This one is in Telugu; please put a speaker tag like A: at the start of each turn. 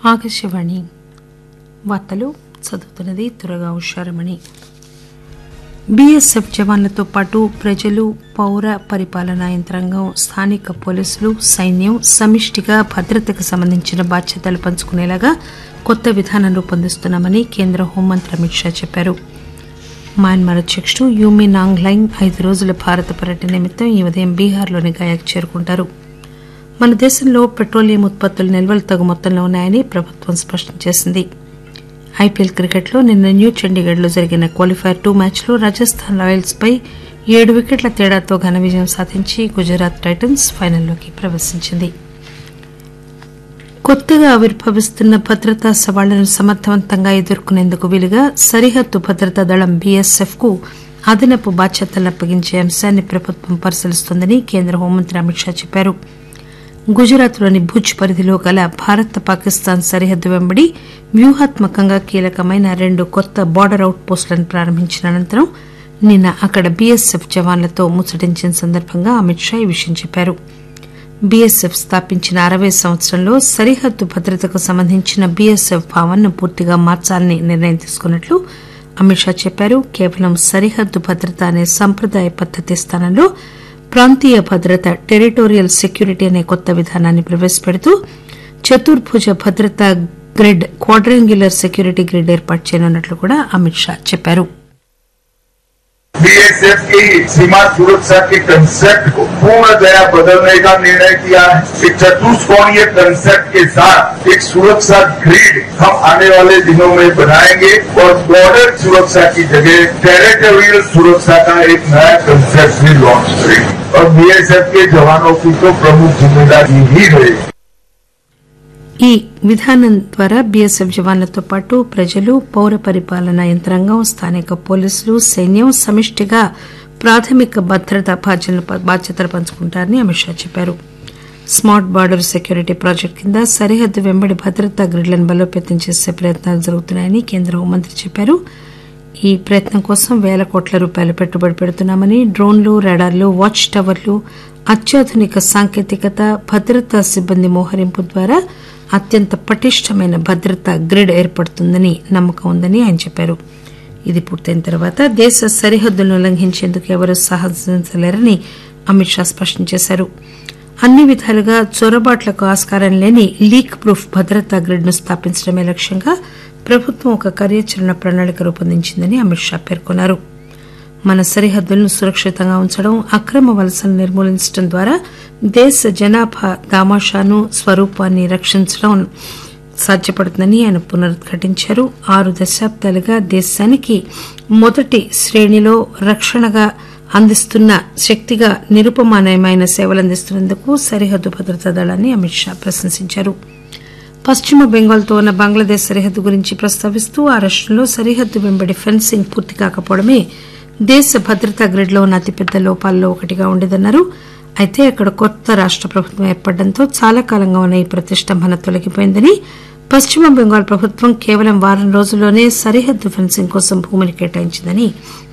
A: ఆకాశవాణి వార్తలు చదువుతున్నది త్వరగా ఉషారమణి బీఎస్ఎఫ్ జవాన్లతో పాటు ప్రజలు పౌర పరిపాలనా యంత్రాంగం స్థానిక పోలీసులు సైన్యం సమిష్టిగా భద్రతకు సంబంధించిన బాధ్యతలు పంచుకునేలాగా కొత్త విధానం రూపొందిస్తున్నామని కేంద్ర హోంమంత్రి అమిత్ షా చెప్పారు మయన్మార్ అధ్యకుడు యూమి నాంగ్లైంగ్ ఐదు రోజుల భారత పర్యటన నిమిత్తం ఈ ఉదయం బీహార్లోని గయాకు చేరుకుంటారు మన దేశంలో పెట్రోలియం ఉత్పత్తుల నిల్వలు తగు మొత్తంలో ఉన్నాయని ప్రభుత్వం స్పష్టం చేసింది ఐపీఎల్ క్రికెట్లో నిన్న న్యూ చండీగఢ్లో జరిగిన క్వాలిఫైర్ టూ మ్యాచ్లో రాజస్థాన్ రాయల్స్ పై ఏడు వికెట్ల తేడాతో ఘన విజయం సాధించి గుజరాత్ టైటన్స్ ఫైనల్లోకి ప్రవేశించింది కొత్తగా ఆవిర్భవిస్తున్న భద్రతా సవాళ్లను సమర్థవంతంగా ఎదుర్కొనేందుకు వీలుగా సరిహద్దు భద్రతా దళం బీఎస్ఎఫ్ కు అదనపు బాధ్యతలను అప్పగించే అంశాన్ని ప్రభుత్వం పరిశీలిస్తోందని కేంద్ర హోంమంత్రి అమిత్ షా చెప్పారు గుజరాత్లోని భుజ్ పరిధిలో గల భారత్ పాకిస్తాన్ సరిహద్దు వెంబడి వ్యూహాత్మకంగా కీలకమైన రెండు కొత్త బార్డర్ అవుట్ పోస్టులను ప్రారంభించిన అనంతరం నిన్న అక్కడ బీఎస్ఎఫ్ జవాన్లతో ముచ్చటించిన సందర్భంగా అమిత్ షా ఈ విషయం చెప్పారు బీఎస్ఎఫ్ స్థాపించిన అరవై సంవత్సరంలో సరిహద్దు భద్రతకు సంబంధించిన బీఎస్ఎఫ్ భావనను పూర్తిగా మార్చాలని నిర్ణయం తీసుకున్నట్లు అమిత్ షా చెప్పారు కేవలం సరిహద్దు భద్రత అనే సంప్రదాయ పద్దతి స్థానంలో ప్రాంతీయ భద్రత టెరిటోరియల్ సెక్యూరిటీ అనే కొత్త విధానాన్ని ప్రవేశపెడుతూ చతుర్భుజ భద్రతా గ్రిడ్ క్వాడ్రంగ్యులర్ సెక్యూరిటీ గ్రిడ్ ఏర్పాటు చేయనున్నట్లు కూడా అమిత్ షా చెప్పారు
B: बीएसएफ की सीमा सुरक्षा के कंसेप्ट को पूर्णतया बदलने का निर्णय किया है एक चतुष्कोणीय कंसेप्ट के साथ एक सुरक्षा ग्रिड हम आने वाले दिनों में बनाएंगे और बॉर्डर सुरक्षा की जगह टेरिटोरियल सुरक्षा का एक नया कंसेप्ट भी लॉन्च करेंगे और बीएसएफ के जवानों की तो प्रमुख जिम्मेदारी ही रहेगी
A: ఈ విధానం ద్వారా బీఎస్ఎఫ్ జవాన్లతో పాటు ప్రజలు పౌర పరిపాలనా యంత్రాంగం స్థానిక పోలీసులు సైన్యం సమిష్టిగా ప్రాథమిక భద్రతా బాధ్యతలు బాధ్యతలు పంచుకుంటారని అమిత్ షా చెప్పారు స్మార్ట్ బార్డర్ సెక్యూరిటీ ప్రాజెక్టు కింద సరిహద్దు వెంబడి భద్రతా గ్రిడ్లను బలోపేతం చేసే ప్రయత్నాలు జరుగుతున్నాయని కేంద్ర హోంమంత్రి చెప్పారు ఈ ప్రయత్నం కోసం పేల కోట్ల రూపాయలు పెట్టుబడి పెడుతున్నామని డ్రోన్లు రాడార్లు వాచ్ టవర్లు అత్యాధునిక సాంకేతికత భద్రతా సిబ్బంది మోహరింపు ద్వారా అత్యంత పటిష్టమైన భద్రతా గ్రిడ్ ఏర్పడుతుందని నమ్మకం ఉందని ఆయన చెప్పారు ఇది పూర్తయిన తర్వాత దేశ సరిహద్దులను ఉల్లంఘించేందుకు ఎవరూ సాహసించలేరని అమిత్ షా స్పష్టం చేశారు అన్ని విధాలుగా చొరబాట్లకు ఆస్కారం లేని లీక్ ప్రూఫ్ భద్రతా గ్రిడ్ ను స్థాపించడమే లక్ష్యంగా ప్రభుత్వం ఒక కార్యాచరణ ప్రణాళిక రూపొందించిందని అమిత్ షా పేర్కొన్నారు మన సరిహద్దులను సురక్షితంగా ఉంచడం అక్రమ వలసలను నిర్మూలించడం ద్వారా దేశ జనాభా దామాషాను స్వరూపాన్ని రక్షించడం సాధ్యపడుతుందని ఆయన పునరుద్ఘాటించారు ఆరు దశాబ్దాలుగా దేశానికి మొదటి శ్రేణిలో రక్షణగా అందిస్తున్న శక్తిగా నిరుపమానమైన సేవలు అందిస్తున్నందుకు సరిహద్దు భద్రతా దళాన్ని అమిత్ షా ప్రశంసించారు పశ్చిమ బెంగాల్తో ఉన్న బంగ్లాదేశ్ సరిహద్దు గురించి ప్రస్తావిస్తూ ఆ రాష్టంలో సరిహద్దు వెంబడి ఫెన్సింగ్ పూర్తి కాకపోవడమే దేశ భద్రతా గ్రిడ్లో ఉన్న అతిపెద్ద లోపాల్లో ఒకటిగా ఉండేదన్నారు అయితే అక్కడ కొత్త రాష్ట ప్రభుత్వం ఏర్పడడంతో చాలా కాలంగా ఉన్న ఈ ప్రతిష్టంభన తొలగిపోయిందని పశ్చిమ బెంగాల్ ప్రభుత్వం కేవలం వారం రోజుల్లోనే సరిహద్దు ఫెన్సింగ్ కోసం భూమిని కేటాయించిందని